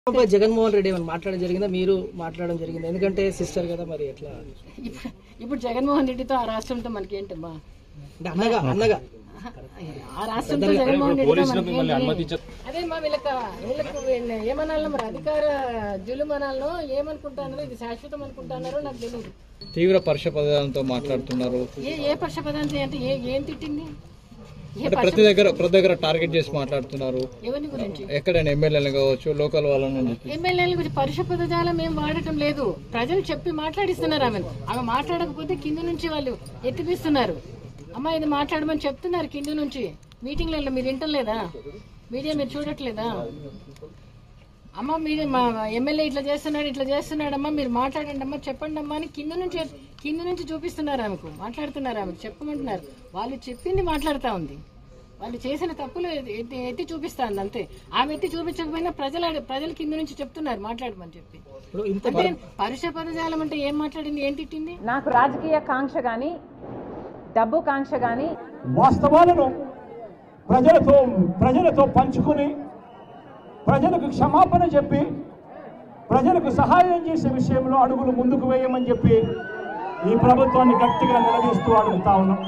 పై జగన్మోహన్ రెడ్డి ఏమైనా మాట్లాడడం జరిగిందా మీరు మాట్లాడడం జరిగిందా ఎందుకంటే సిస్టర్ కదా మరి ఎట్లా ఇప్పుడు ఇప్పుడు జగన్మోహన్ రెడ్డితో ఆ రాష్ట్రంతో మనకి ఏంటమ్మా అంటే అన్నగా అన్నగా ఆ రాష్ట్రంతో జగన్మోహన్ రెడ్డితో మనకి ఏంటి? అదే మా వీళ్ళకి వీళ్ళకు వీళ్ళని ఏమనాలో మరి అధికార జులుమనాలను ఏమనుకుంటున్నారో ఇది శాశ్వతం అనుకుంటున్నారో నాకు తెలియదు తీవ్ర పరుష పదాలతో మాట్లాడుతున్నారు ఏ ఏ పక్ష పదాంతి అంటే ఏ ఏం తిట్టింది ఏ అంటే పక్ష ప్రతి దగ్గర ప్రతి దగ్గర టార్గెట్ చేసి మాట్లాడుతున్నారు ఎవరిని గురించి ఎక్కడైనా ఎమ్మెల్యేలు కావచ్చు లోకల్ వాళ్ళని ఎమ్మెల్యేల గురించి పరుష పదజాలం ఏం వాడటం లేదు ప్రజలు చెప్పి మాట్లాడిస్తున్నారు ఆమె ఆమె మాట్లాడకపోతే కింద నుంచి వాళ్ళు ఎత్తిపిస్తున్నారు అమ్మ ఇది మాట్లాడమని చెప్తున్నారు కింద నుంచి మీటింగ్లలో మీరు వింటలేదా మీడియా మీరు చూడట్లేదా అమ్మ మీరు మా ఎమ్మెల్యే ఇట్లా చేస్తున్నాడు ఇట్లా చేస్తున్నాడమ్మా మీరు మాట్లాడండి అమ్మా చెప్పండి అమ్మా అని కింద నుంచి కింద నుంచి చూపిస్తున్నారు ఆమెకు మాట్లాడుతున్నారు ఆమెకు చెప్పమంటున్నారు వాళ్ళు చెప్పింది మాట్లాడుతూ ఉంది వాళ్ళు చేసిన తప్పులు ఎత్తి ఎత్తి చూపిస్తాంది అంతే ఆమె ఎత్తి చూపించకపోయినా ప్రజల ప్రజల కింద నుంచి చెప్తున్నారు మాట్లాడమని చెప్పి ఇప్పుడు ఇంత అంటే పరుష పదజాలం అంటే ఏం మాట్లాడింది ఏం తిట్టింది నాకు రాజకీయ కాంక్ష కానీ డబ్బు కాంక్ష కానీ వాస్తవాలను ప్రజలతో ప్రజలతో పంచుకుని ప్రజలకు క్షమాపణ చెప్పి ప్రజలకు సహాయం చేసే విషయంలో అడుగులు ముందుకు వేయమని చెప్పి ఈ ప్రభుత్వాన్ని గట్టిగా నిలదీస్తూ అడుగుతా ఉన్నాం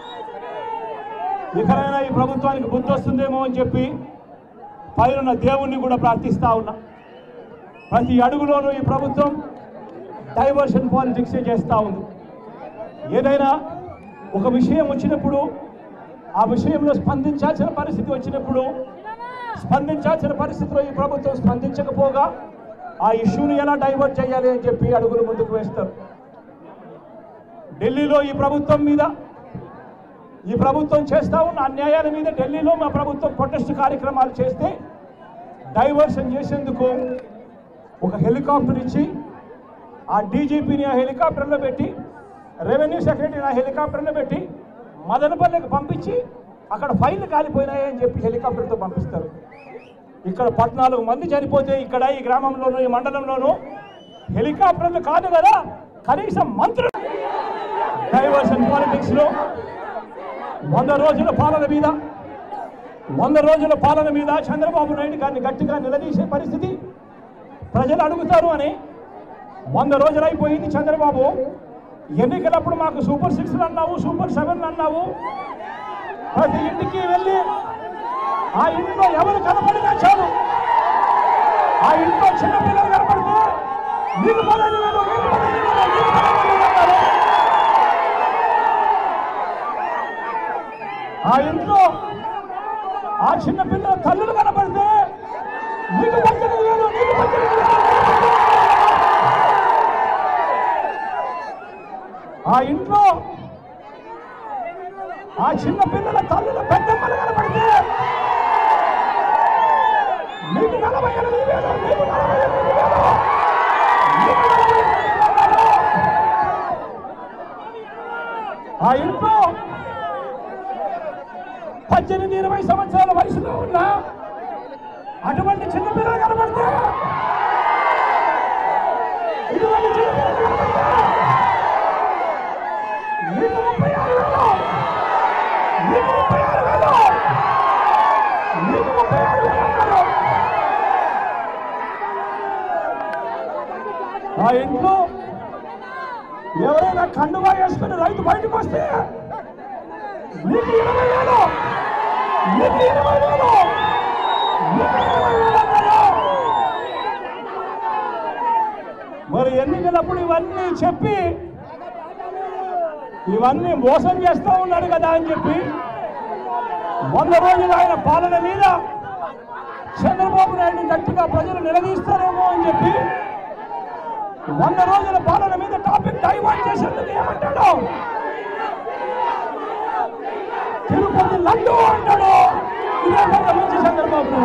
ఇకనైనా ఈ ప్రభుత్వానికి బుద్ధి వస్తుందేమో అని చెప్పి పైన దేవుణ్ణి కూడా ప్రార్థిస్తా ఉన్నా ప్రతి అడుగులోనూ ఈ ప్రభుత్వం డైవర్షన్ పాలిటిక్సే చేస్తూ ఉంది ఏదైనా ఒక విషయం వచ్చినప్పుడు ఆ విషయంలో స్పందించాల్సిన పరిస్థితి వచ్చినప్పుడు స్పందించాల్సిన పరిస్థితిలో ఈ ప్రభుత్వం స్పందించకపోగా ఆ ఇష్యూని ఎలా డైవర్ట్ చేయాలి అని చెప్పి అడుగులు ముందుకు వేస్తారు ఢిల్లీలో ఈ ప్రభుత్వం మీద ఈ ప్రభుత్వం చేస్తా ఉన్న అన్యాయాల మీద ఢిల్లీలో మా ప్రభుత్వం ప్రొటెస్ట్ కార్యక్రమాలు చేస్తే డైవర్షన్ చేసేందుకు ఒక హెలికాప్టర్ ఇచ్చి ఆ డీజీపీని ఆ హెలికాప్టర్లో పెట్టి రెవెన్యూ సెక్రటరీని ఆ హెలికాప్టర్లో పెట్టి మదనపల్లికి పంపించి అక్కడ ఫైల్ కాలిపోయినాయని చెప్పి హెలికాప్టర్తో పంపిస్తారు ఇక్కడ పద్నాలుగు మంది చనిపోతే ఇక్కడ ఈ గ్రామంలోనూ ఈ మండలంలోనూ హెలికాప్టర్లు కాదు కదా కనీసం మంత్రులు డైవర్షన్ పాలిటిక్స్ లో వంద రోజుల పాలన మీద వంద రోజుల పాలన మీద చంద్రబాబు నాయుడు గారిని గట్టిగా నిలదీసే పరిస్థితి ప్రజలు అడుగుతారు అని వంద రోజులు అయిపోయింది చంద్రబాబు ఎన్నికలప్పుడు మాకు సూపర్ సిక్స్ అన్నావు సూపర్ సెవెన్ అన్నావు ప్రతి ఇంటికి వెళ్ళి ఆ ఇంట్లో ఎవరు కనపడినా చాలు ఆ ఇంట్లో చిన్నపిల్లలు కనపడితే నీకు పదవి లేదు నీకు పదవి లేదు నీకు పదవి లేదు అన్నారు. ఆ ఇంట్లో ఆ చిన్న పిల్లల తల్లులు కనపడితే నీకు పచ్చడి లేదు నీకు పచ్చడి లేదు ఆ ఇంట్లో ఆ చిన్న పిల్లల తల్లుల పెద్దమ్మలు కనపడితే నీకు నలభై ఎనిమిది వేలు నీకు నలభై ఎనిమిది వేలు నీకు నలభై ఎనిమిది వేలు. ఆ ఇంట్లో పద్దెనిమిది ఇరవై సంవత్సరాల వయసులో ఉన్న అటువంటి చిన్నపిల్లలు కనబడితే ఇటువంటి చిన్నపిల్లలు కనబడితే నీకు ముప్పై ఆరు వేలు నీకు ముప్పై ఆరు వేలు నీకు ముప్పై ఆరు వేలు అన్నారు. ఆ ఇంట్లో ఎవరైనా కండువా వేసుకుని రైతు బయటకు వస్తే నీకు ఇరవై వేలు నీకు ఇరవై వేలు నీకు ఇరవై వేలు అన్నారు. మరి ఎన్నికలప్పుడు ఇవన్నీ చెప్పి ఇవన్నీ మోసం చేస్తూ ఉన్నాడు కదా అని చెప్పి వంద రోజులు ఆయన పాలన మీద చంద్రబాబు నాయుడు గట్టిగా ప్రజలు నిలదీస్తారేమో అని చెప్పి వంద రోజుల పాలన మీద టాపిక్ డైవర్ట్ చేసేందుకు ఏమంటాడు తిరుపతి లడ్డు అంటాడు ఇదే పెద్ద మంచి చంద్రబాబు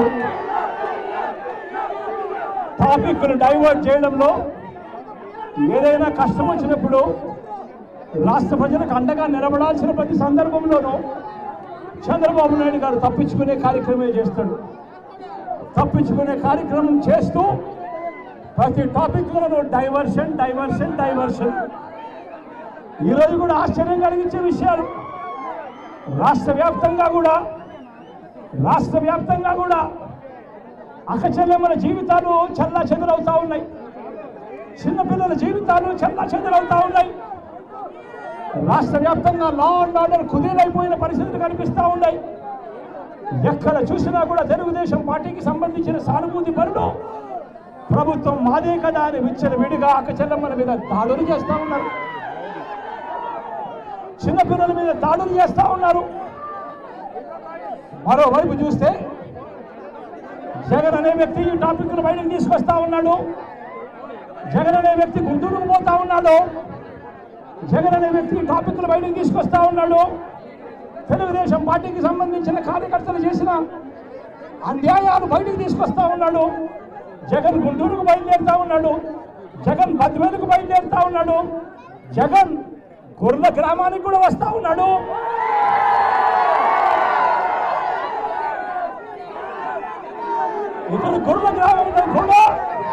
టాపిక్ డైవర్ట్ చేయడంలో ఏదైనా కష్టం వచ్చినప్పుడు రాష్ట్ర ప్రజలకు అండగా నిలబడాల్సిన ప్రతి సందర్భంలోనూ చంద్రబాబు నాయుడు గారు తప్పించుకునే కార్యక్రమే చేస్తాడు తప్పించుకునే కార్యక్రమం చేస్తూ ప్రతి టాపిక్లోనూ డైవర్షన్ డైవర్షన్ డైవర్షన్ ఈరోజు కూడా ఆశ్చర్యం కలిగించే విషయాలు రాష్ట్ర వ్యాప్తంగా కూడా రాష్ట్ర వ్యాప్తంగా కూడా అక్కచెల్లెమ్మల జీవితాలు చల్లా చెదరవుతా ఉన్నాయి చిన్నపిల్లల జీవితాలు చల్లా చెదరవుతా ఉన్నాయి రాష్ట్ర వ్యాప్తంగా లా అండ్ ఆర్డర్ కుదేలైపోయిన పరిస్థితులు కనిపిస్తూ ఉన్నాయి ఎక్కడ చూసినా కూడా తెలుగుదేశం పార్టీకి సంబంధించిన సానుభూతి పనులు ప్రభుత్వం మాదే కదా అని విచ్చల విడిగా అక్కచెల్లెమ్మల మీద దాడులు చేస్తూ ఉన్నారు చిన్నపిల్లల మీద దాడులు చేస్తూ ఉన్నారు మరోవైపు చూస్తే జగన్ అనే వ్యక్తి ఈ టాపిక్ను బయటకు తీసుకొస్తా ఉన్నాడు జగన్ అనే వ్యక్తి గుంటూరుకు పోతా ఉన్నాడు జగన్ అనే వ్యక్తి ఈ టాపిక్ను బయటకు తీసుకొస్తా ఉన్నాడు తెలుగుదేశం పార్టీకి సంబంధించిన కార్యకర్తలు చేసిన అన్యాయాలు బయటకు తీసుకొస్తా ఉన్నాడు జగన్ గుంటూరుకు బయలుదేరుతా ఉన్నాడు జగన్ బద్వేలుకు బయలుదేరుతా ఉన్నాడు జగన్ గుర్ల గ్రామానికి కూడా వస్తా ఉన్నాడు ఇక్కడ గుర్ల గ్రామంలో కూడా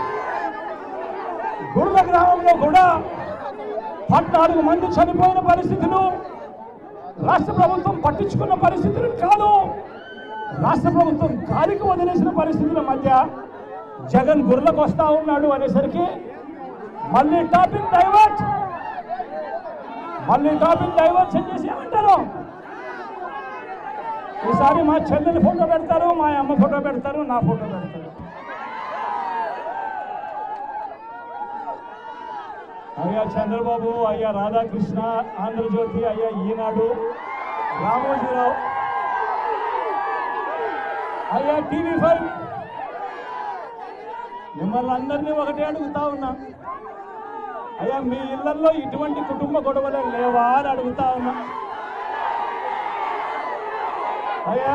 గుర్ల గ్రామంలో కూడా పద్నాలుగు మంది చనిపోయిన పరిస్థితులు రాష్ట్ర ప్రభుత్వం పట్టించుకున్న పరిస్థితులు కాదు రాష్ట్ర ప్రభుత్వం గాలికి వదిలేసిన పరిస్థితుల మధ్య జగన్ గుర్లకు వస్తా ఉన్నాడు అనేసరికి మళ్ళీ టాపిక్ డైవర్ట్ మళ్ళీ టాపిక్ డైవర్ట్ చేసి ఏమంటారు ఈసారి మా చెల్లెలి ఫోటో పెడతారు మా అమ్మ ఫోటో పెడతారు నా ఫోటో పెడతారు అయ్యా చంద్రబాబు అయ్యా రాధాకృష్ణ ఆంధ్రజ్యోతి అయ్యా ఈనాడు రామోజీరావు అయ్యా టీవీ ఫైవ్ మిమ్మల్ని అందరినీ ఒకటే అడుగుతా ఉన్నా అయ్యా మీ ఇళ్లలో ఇటువంటి కుటుంబ గొడవలు లేవా అని అడుగుతా ఉన్నా అయ్యా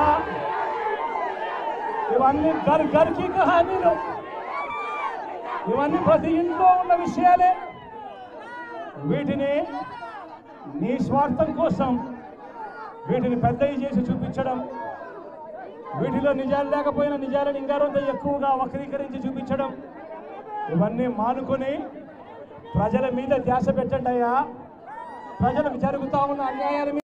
ఇవన్నీ గర్ గర్కి కహానీలు ఇవన్నీ ప్రతి ఇంట్లో ఉన్న విషయాలే వీటిని నీ స్వార్థం కోసం వీటిని పెద్దవి చేసి చూపించడం వీటిలో నిజాలు లేకపోయినా నిజాలను ఇంకారంత ఎక్కువగా వక్రీకరించి చూపించడం ఇవన్నీ మానుకొని ప్రజల మీద ధ్యాస పెట్టండి అయ్యా ప్రజలకు జరుగుతా ఉన్న అన్యాయాల మీద